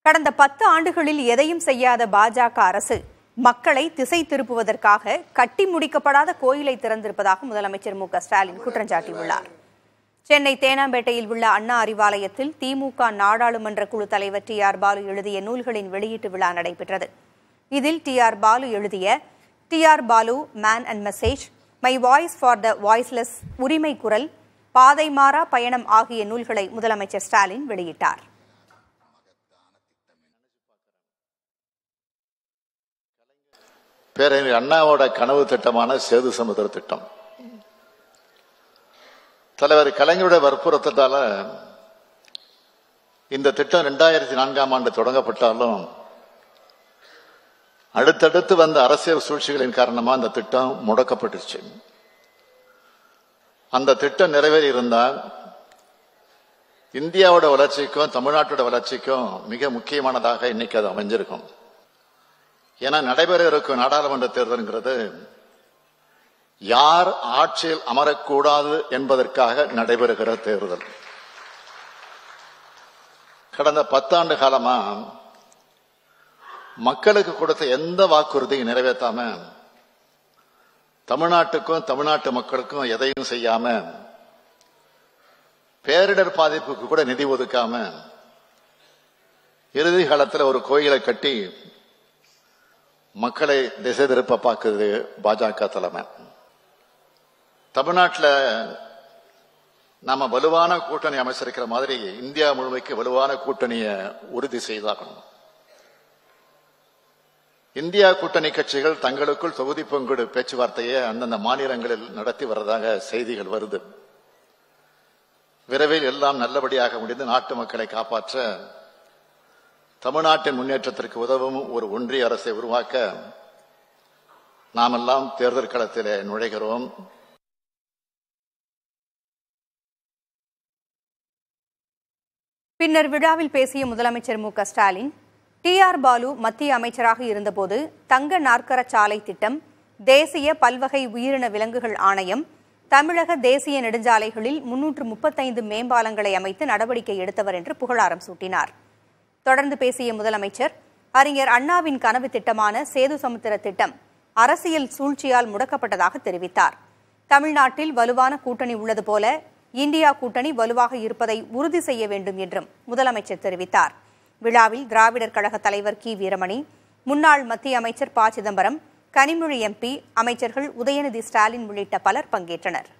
கடந்த பத்து ஆண்டுகளில் எதையும் செய்யாத பாஜக அரசு மக்களை திசை திருப்புவதற்காக கட்டி முடிக்கப்படாத கோயிலை திறந்திருப்பதாக முதலமைச்சர் மு க ஸ்டாலின் குற்றம் சாட்டியுள்ளார் சென்னை தேனாம்பேட்டையில் உள்ள அண்ணா அறிவாலயத்தில் திமுக நாடாளுமன்ற குழு தலைவர் டி ஆர் பாலு எழுதிய நூல்களின் வெளியீட்டு விழா நடைபெற்றது இதில் டி ஆர் பாலு எழுதிய T R Balu man and message my voice for the voiceless உரிமை குரல் பாதை மாறா பயணம் ஆகிய நூல்களை முதலமைச்சர் ஸ்டாலின் வெளியிட்டார் பேரறிஞர் அண்ணாவோட கனவு திட்டமான சேது சமுத்திர திட்டம் தலைவர் கலைஞருடைய வற்புறுத்தத்தால இந்த திட்டம் ரெண்டாயிரத்தி நான்காம் ஆண்டு தொடங்கப்பட்டாலும் அடுத்தடுத்து வந்த அரசியல் சூழ்ச்சிகளின் காரணமா அந்த திட்டம் முடக்கப்பட்டுருச்சு அந்த திட்டம் நிறைவேறி இருந்தால் இந்தியாவோட வளர்ச்சிக்கும் தமிழ்நாட்டோட வளர்ச்சிக்கும் மிக முக்கியமானதாக இன்னைக்கு அது அமைஞ்சிருக்கும் ஏன்னா நடைபெற இருக்கும் நாடாளுமன்ற தேர்தல்ங்கிறது யார் ஆட்சியில் அமரக்கூடாது என்பதற்காக நடைபெறுகிற தேர்தல் கடந்த பத்தாண்டு காலமா மக்களுக்கு கொடுத்த எந்த வாக்குறுதியும் நிறைவேற்றாம தமிழ்நாட்டுக்கும் தமிழ்நாட்டு மக்களுக்கும் எதையும் செய்யாம பேரிடர் பாதிப்புக்கு கூட நிதி ஒதுக்காம இறுதி காலத்தில் ஒரு கோயிலை கட்டி மக்களை திசை திருப்ப பார்க்குது பாஜக தலைமை தமிழ்நாட்டில் நாம வலுவான கூட்டணி அமைச்சிருக்கிற மாதிரி இந்தியா முழுமைக்கு வலுவான கூட்டணியை உறுதி செய்தாகணும் இந்தியா கூட்டணி கட்சிகள் தங்களுக்குள் தொகுதி பங்கீடு பேச்சுவார்த்தையை அந்தந்த மாநிலங்களில் நடத்தி வர்றதாக செய்திகள் வருது விரைவில் எல்லாம் நல்லபடியாக முடிந்து நாட்டு மக்களை காப்பாற்ற தமிழ்நாட்டின் முன்னேற்றத்திற்கு உதவும் ஒரு ஒன்றிய அரசை உருவாக்க நாமெல்லாம் தேர்தல் களத்திலே நுழைகிறோம் பின்னர் விழாவில் பேசிய முதலமைச்சர் மு க ஸ்டாலின் டி ஆர் பாலு மத்திய அமைச்சராக இருந்தபோது தங்க நாற்கர சாலை திட்டம் தேசிய பல்வகை உயிரின விலங்குகள் ஆணையம் தமிழக தேசிய நெடுஞ்சாலைகளில் முன்னூற்று முப்பத்தைந்து மேம்பாலங்களை அமைத்து நடவடிக்கை எடுத்தவர் என்று புகழாரம் சூட்டினார் தொடர்ந்து பேசிய முதலமைச்சர் அறிஞர் அண்ணாவின் கனவு திட்டமான சேது சமுத்திர திட்டம் அரசியல் சூழ்ச்சியால் முடக்கப்பட்டதாக தெரிவித்தார் தமிழ்நாட்டில் வலுவான கூட்டணி உள்ளது போல இந்தியா கூட்டணி வலுவாக இருப்பதை உறுதி செய்ய வேண்டும் என்றும் முதலமைச்சர் தெரிவித்தார் விழாவில் திராவிடர் கழக தலைவர் கி வீரமணி முன்னாள் மத்திய அமைச்சர் ப சிதம்பரம் கனிமொழி எம்பி அமைச்சர்கள் உதயநிதி ஸ்டாலின் உள்ளிட்ட பலர் பங்கேற்றனர்